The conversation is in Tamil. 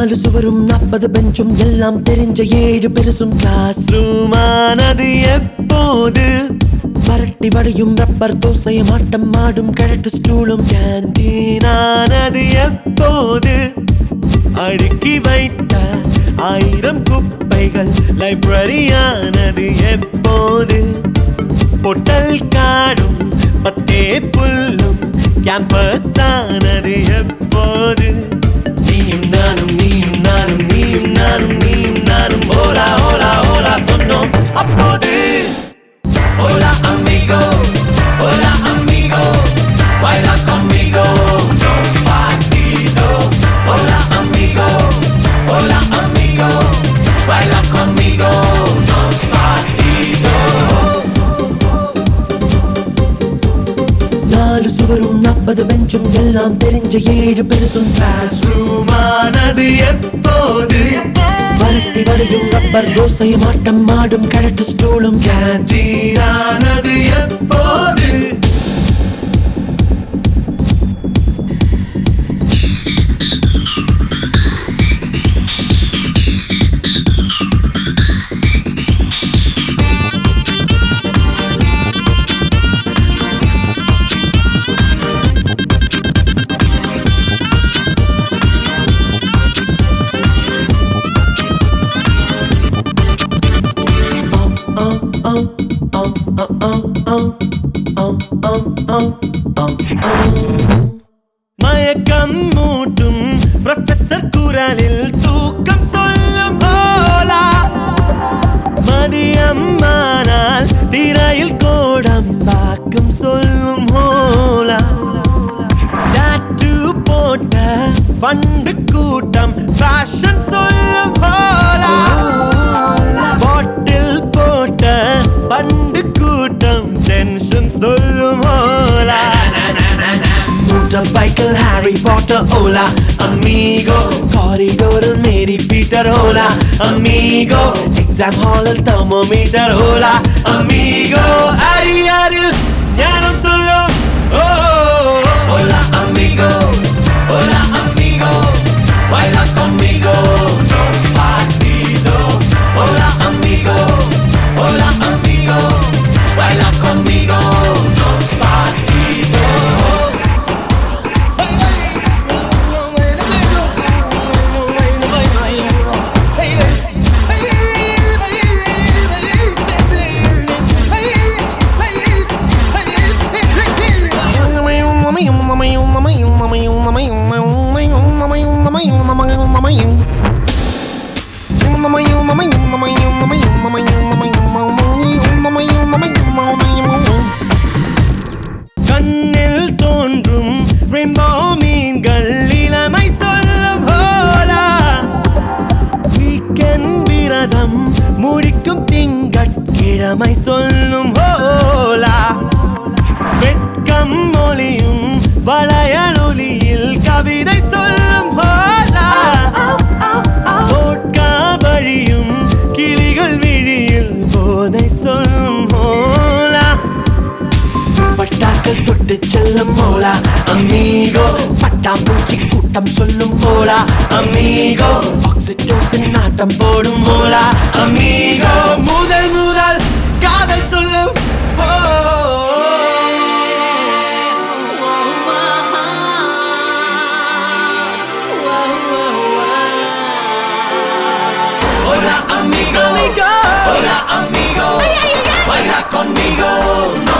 நாலு சுவரும் நாற்பது பெஞ்சும் எல்லாம் தெரிஞ்ச ஏழு பெருசும் கிளாஸ் ரூமானது எப்போது வரட்டி வடையும் ரப்பர் தோசையும் ஆட்டம் ஆடும் கிழட்டு ஸ்டூலும் கேண்டீனானது எப்போது அடுக்கி வைத்த ஆயிரம் குப்பைகள் லைப்ரரியானது எப்போது பொட்டல் காடும் பத்தே புல்லும் கேம்பஸ் ஆனது எப்போது நீயும் நானும் நீயும் நானும் நீயும் நானும் நீயும் நானும் ஓலா ஓலா ஓலா சொன்னோம் அப்போது Hola amigo, hola amigo, baila conmigo, dos partidos. Hola amigo, hola amigo, baila conmigo, dos partidos. நாலு சுவரும் நாற்பது பெஞ்சும் எல்லாம் தெரிஞ்ச ஏழு பெருசும் கிளாஸ் ரூமானது எப்போது வரட்டி வடையும் ரப்பர் தோசையும் ஆட்டம் ஆடும் கிழட்டு ஸ்டூலும் கேண்டீனானது எப்போது மயக்கம் மூட்டும் ப்ரொஃபசர் குரலில் தூக்கம் சொல்லும் போலா மதியம் ஆனால் திரையில் கோடம் வாக்கும் சொல்லும் ஹோலா டாட்டு போட்ட ஃபண்டு கூட்டம் ஃபேஷன் சொல்லும் ஹோலா பாட்டில் போட்ட பண்டு கூட்டம் டென்ஷன் சொல்லும் ஹோலா Motor bicycle Harry Potter hola amigo Corridor Mary Peter hola amigo Exam hall thermometer hola amigo അരിയാരിൽ ജ്ഞാനം சொல்லும் oh hola amigo hola amigo baila conmigo dos partidos hola amigo hola amigo baila conmigo dos partidos கண்ணில் தோன்றும் ரெயின்போ மீன்கள் இளமை சொல்லும் போலா வீக்கெண்ட் விரதம் முடிக்கும் திங்கட்கிழமை சொல்லும் போலா வெட்கம் மொழியும் வளையலொலியில் கவிதை சொல்லும் போலா போட்கா வழியும் கிளிகள் விழியில் போதை சொல்லும் போலா பட்டாக்கள் தொட்டு செல்லும் மோலா அமீகோ பட்டாம்பூச்சி கூட்டம் சொல்லும் மோலா அமீகோ ஆக்சிடோசின் நாட்டம் போடும் மோலா அமீகோ முதல் முதல் காதல் சொல்லும் ஓ Hola amigo, hola amigo, baila conmigo,